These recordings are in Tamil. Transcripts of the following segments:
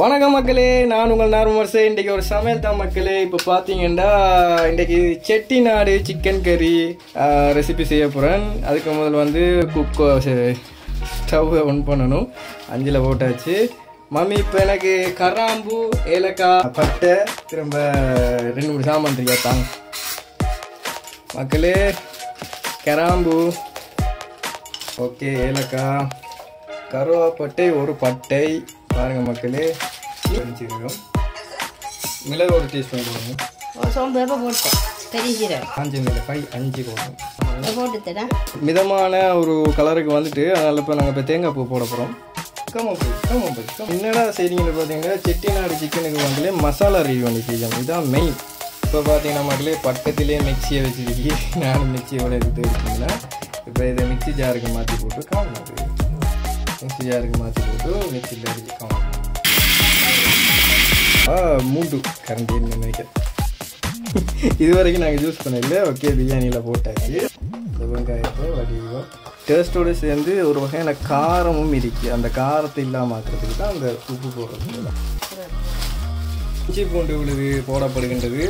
வணக்கம் மக்களே நான் உங்கள் நார்மல் வருஷம் இன்றைக்கி ஒரு சமையல் தான் மக்களே இப்போ பார்த்தீங்கன்னா இன்றைக்கி செட்டிநாடு சிக்கன் கறி ரெசிபி செய்ய போகிறேன் அதுக்கு முதல் வந்து குக்கோ ஸ்டவ் ஒன் பண்ணணும் அஞ்சில் போட்டாச்சு மம்மி இப்போ எனக்கு கராம்பு ஏலக்காய் பட்டை திரும்ப ரெண்டு மூணு சாமான் இருக்கா தாங்க மக்களே கராம்பு ஓகே ஏலக்காய் கருவாப்பட்டை ஒரு பட்டை பாருங்க மக்களே வச்சுருக்கோம் மிளகு ஒரு டீஸ்பூன் போடணும் ஒரு சோம்பு எப்போ போட்டேன் பெரிய சீரகம் அஞ்சு மிளகாய் அஞ்சு போடணும் இதை போட்டுத்தடா மிதமான ஒரு கலருக்கு வந்துட்டு அதனால் இப்போ நாங்கள் இப்போ தேங்காய் பூ போட போகிறோம் கம்ம போய் கம்ம போய் என்னடா செய்றீங்கன்னு பார்த்தீங்கன்னா செட்டிநாடு சிக்கனுக்கு வந்து மசாலா ரெடி பண்ணி செய்யணும் இதுதான் மெயின் இப்போ பார்த்தீங்கன்னா மக்களே பக்கத்திலே மிக்சியை வச்சுருக்கி நானும் மிக்சி எவ்வளோ எடுத்து இருக்கீங்கன்னா இப்போ இதை மிக்சி ஜாருக்கு மாற்றி போட்டு காணும் மிக்சி ஜாருக்கு மாற்றி போட்டு மிக்சியில் அடிச்சு காணும் ஆ மூண்டு கரண்டி நினைக்கிறேன் இது வரைக்கும் நாங்கள் யூஸ் பண்ணல ஓகே பிரியாணியில் போட்டாச்சு இந்த வெங்காயத்தை வடிவோம் டேஸ்ட்டோடு சேர்ந்து ஒரு வகையான காரமும் இருக்கு அந்த காரத்தை இல்லாமல் ஆக்கிறதுக்கு தான் அந்த உப்பு போடுறது இஞ்சி பூண்டு விழுது போடப்படுகின்றது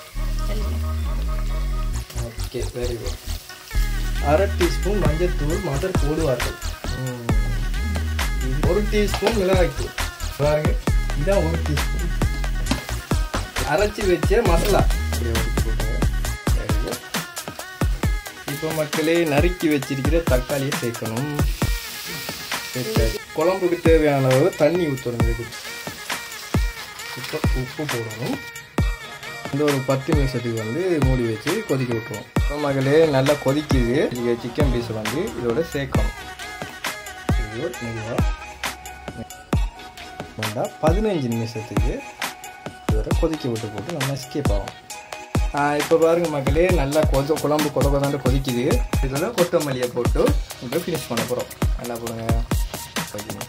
ஓகே வெரி குட் அரை டீஸ்பூன் மஞ்சள்தூள் மதர் போடுவார்கள் ம். ஒரு டீஸ்பூன் மிளகாய்த்தூள் பாருங்க இதான் ஒரு டீஸ்பூன் அரைச்சி வச்ச மசாலா இப்படி ஒதுக்கி போட்டுங்க Very good. இப்போ மக்களே நறுக்கி வச்சிருக்கிற தக்காளியை சேர்க்கணும் சேர்த்தாச்சு. குழம்புக்கு தேவையான அளவு தண்ணி ஊற்றணும் இதுக்கு இப்போ உப்பு போடணும் இந்த ஒரு பத்து நிமிஷத்துக்கு வந்து மூடி வச்சு கொதிக்க விட்டுருவோம் இப்போ மகளே நல்லா கொதிக்குது இதுக்கு சிக்கன் பீஸ் வந்து இதோட சேர்க்கணும் இது மெதுவாக வேண்டாம் பதினஞ்சு நிமிஷத்துக்கு இதோட கொதிக்க விட்டு போட்டு நம்ம எஸ்கேப் ஆகும் இப்போ பாருங்க மக்களே நல்லா கொத குழம்பு கொத கொதாண்டு கொதிக்குது இதோட கொத்தமல்லியை போட்டு இப்போ ஃபினிஷ் பண்ண போகிறோம் நல்லா போடுங்க வைக்கணும்.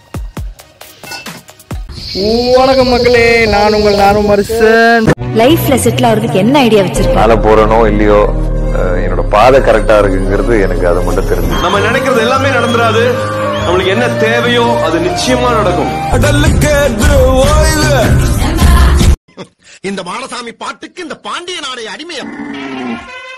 வணக்கம் மக்களே நான் உங்கள் நானும் மருசன் லைஃப்ல செட்டில் ஆகிறதுக்கு என்ன ஐடியா வச்சிருக்க மேல போறனோ இல்லையோ அஹ் என்னோட பாதை கரெக்டா இருக்குங்கிறது எனக்கு அது மட்டும் தெரிஞ்சு நம்ம நினைக்கிறது எல்லாமே நடந்துராது நம்மளுக்கு என்ன தேவையோ அது நிச்சயமா நடக்கும் இந்த மாடசாமி பாட்டுக்கு இந்த பாண்டிய நாடைய அடிமையா